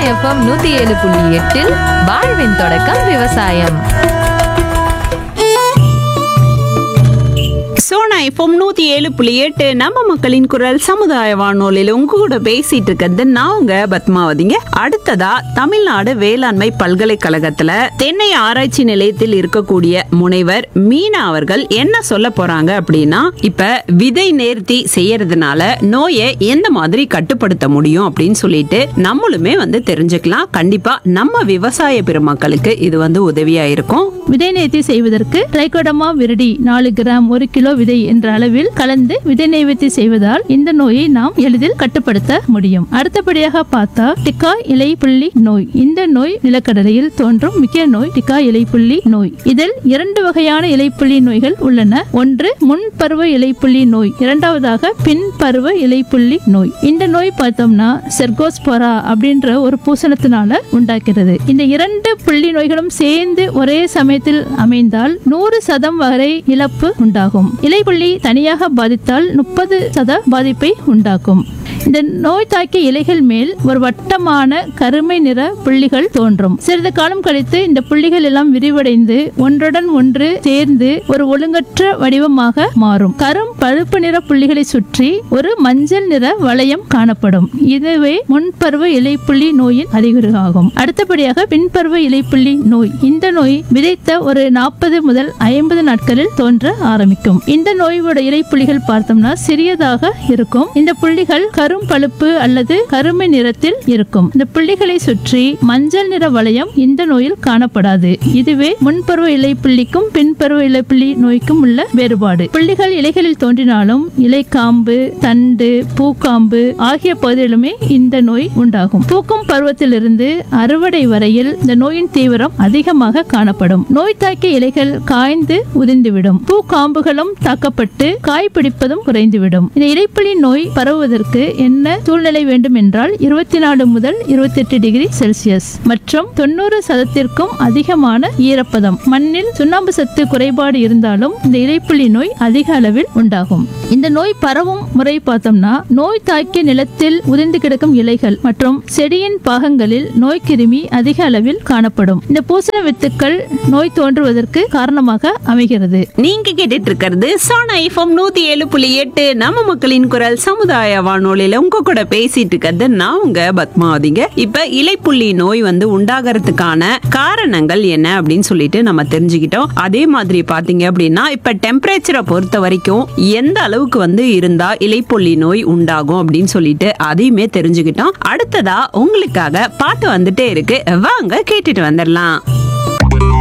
FM நூத்தி ஏழு புள்ளி எட்டில் வாழ்வின் தொடக்கம் விவசாயம் சோனா எஃப்எம் நூத்தி ஏழு புள்ளி எட்டு நம்ம மக்களின் குரல் சமுதாய வானொலியில் உங்க கூட பேசிட்டு இருக்கிறது நான் உங்க பத்மாவதிங்க அடுத்ததா தமிழ்நாடு வேளாண்மை பல்கலைக்கழகத்துல தென்னை ஆராய்ச்சி நிலையத்தில் இருக்கக்கூடிய முனைவர் மீனா அவர்கள் என்ன சொல்ல போறாங்க அப்படின்னா இப்ப விதை நேர்த்தி செய்யறதுனால நோயை எந்த மாதிரி கட்டுப்படுத்த முடியும் அப்படின்னு சொல்லிட்டு நம்மளுமே வந்து தெரிஞ்சுக்கலாம் கண்டிப்பா நம்ம விவசாய பெருமக்களுக்கு இது வந்து உதவியா இருக்கும் விதை நேர்த்தி செய்வதற்கு ட்ரைகோடமா விரடி நாலு கிராம் ஒரு கிலோ விதை என்ற அளவில் கலந்து விதை நேர்த்தி செய்வதால் இந்த நோயை நாம் எளிதில் கட்டுப்படுத்த முடியும் அடுத்தபடியாக பார்த்தா டிக்கா இலை புள்ளி நோய் இந்த நோய் நிலக்கடலையில் தோன்றும் முக்கிய நோய் டிக்கா இலைப்புள்ளி நோய் இதில் இரண்டு வகையான இலைப்புள்ளி நோய்கள் உள்ளன ஒன்று முன்பருவ இலைப்புள்ளி நோய் இரண்டாவதாக பின்பருவ இலைப்புள்ளி நோய் இந்த நோய் பார்த்தோம்னா செர்கோஸ்போரா அப்படின்ற ஒரு பூசணத்தினால உண்டாக்கிறது இந்த இரண்டு புள்ளி நோய்களும் சேர்ந்து ஒரே சமயத்தில் அமைந்தால் நூறு சதம் வரை இழப்பு உண்டாகும் இலைப்புள்ளி தனியாக பாதித்தால் முப்பது சத பாதிப்பை உண்டாக்கும் இந்த நோய் தாக்கிய இலைகள் மேல் ஒரு வட்டமான கருமை நிற புள்ளிகள் தோன்றும் சிறிது காலம் கழித்து இந்த புள்ளிகள் எல்லாம் விரிவடைந்து ஒன்றுடன் ஒன்று சேர்ந்து ஒரு ஒழுங்கற்ற வடிவமாக மாறும் கரும் பழுப்பு நிற புள்ளிகளை சுற்றி ஒரு மஞ்சள் நிற வளையம் காணப்படும் இதுவே முன்பருவ இலைப்புள்ளி நோயின் அறிகுறி ஆகும் அடுத்தபடியாக பின்பருவ இலைப்புள்ளி நோய் இந்த நோய் விதைத்த ஒரு நாற்பது முதல் ஐம்பது நாட்களில் தோன்ற ஆரம்பிக்கும் இந்த நோயோட இலைப்புள்ளிகள் பார்த்தோம்னா சிறியதாக இருக்கும் இந்த புள்ளிகள் கரும் பழுப்பு அல்லது கருமை நிறத்தில் இருக்கும் இந்த புள்ளிகளை சுற்றி மஞ்சள் நிற வளையம் இந்த நோயில் காணப்படாது இதுவே முன்பருவ இலைப்புள்ளிக்கும் பின்பருவ இலைப்புள்ளி நோய்க்கும் உள்ள வேறுபாடு புள்ளிகள் இலைகளில் தோன்றினாலும் இலைக்காம்பு தண்டு பூக்காம்பு ஆகிய பகுதிகளுமே இந்த நோய் உண்டாகும் பூக்கும் பருவத்திலிருந்து அறுவடை வரையில் இந்த நோயின் தீவிரம் அதிகமாக காணப்படும் நோய் தாக்கிய இலைகள் காய்ந்து உதிர்ந்துவிடும் பூக்காம்புகளும் தாக்கப்பட்டு காய் பிடிப்பதும் குறைந்துவிடும் இந்த இலைப்புலி நோய் பரவுவதற்கு என்ன சூழ்நிலை வேண்டும் என்றால் இருபத்தி நாலு முதல் இருபத்தி எட்டு டிகிரி செல்சியஸ் மற்றும் தொண்ணூறு சதத்திற்கும் அதிகமான ஈரப்பதம் மண்ணில் சுண்ணாம்பு சத்து குறைபாடு இருந்தாலும் இந்த இலைப்புலி நோய் அதிக அளவில் உண்டாகும் இந்த நோய் பரவும் முறை பார்த்தோம்னா நோய் தாக்கிய நிலத்தில் உதிர்ந்து கிடக்கும் இலைகள் மற்றும் செடியின் பாகங்களில் நோய் கிருமி அதிக அளவில் காணப்படும் இந்த பூசண வித்துக்கள் நோய் தோன்றுவதற்கு காரணமாக அமைகிறது நீங்க கேட்டுட்டு இருக்கிறது சோனா எஃப்எம் நூத்தி ஏழு புள்ளி எட்டு நம்ம மக்களின் குரல் சமுதாய வானொலியில உங்க கூட பேசிட்டு இருக்கிறது நான் உங்க பத்மாவதிங்க இப்ப இலைப்புள்ளி நோய் வந்து உண்டாகிறதுக்கான காரணங்கள் என்ன அப்படின்னு சொல்லிட்டு நம்ம தெரிஞ்சுக்கிட்டோம் அதே மாதிரி பாத்தீங்க அப்படின்னா இப்ப டெம்பரேச்சரை பொறுத்த வரைக்கும் எந்த அளவுக்கு வந்து இருந்தா இலைப்புள்ளி நோய் உண்டாகும் அப்படின்னு சொல்லிட்டு அதையுமே தெரிஞ்சுக்கிட்டோம் அடுத்ததா உங்களுக்காக பாட்டு வந்துட்டே இருக்கு வாங்க கேட்டுட்டு வந்துடலாம்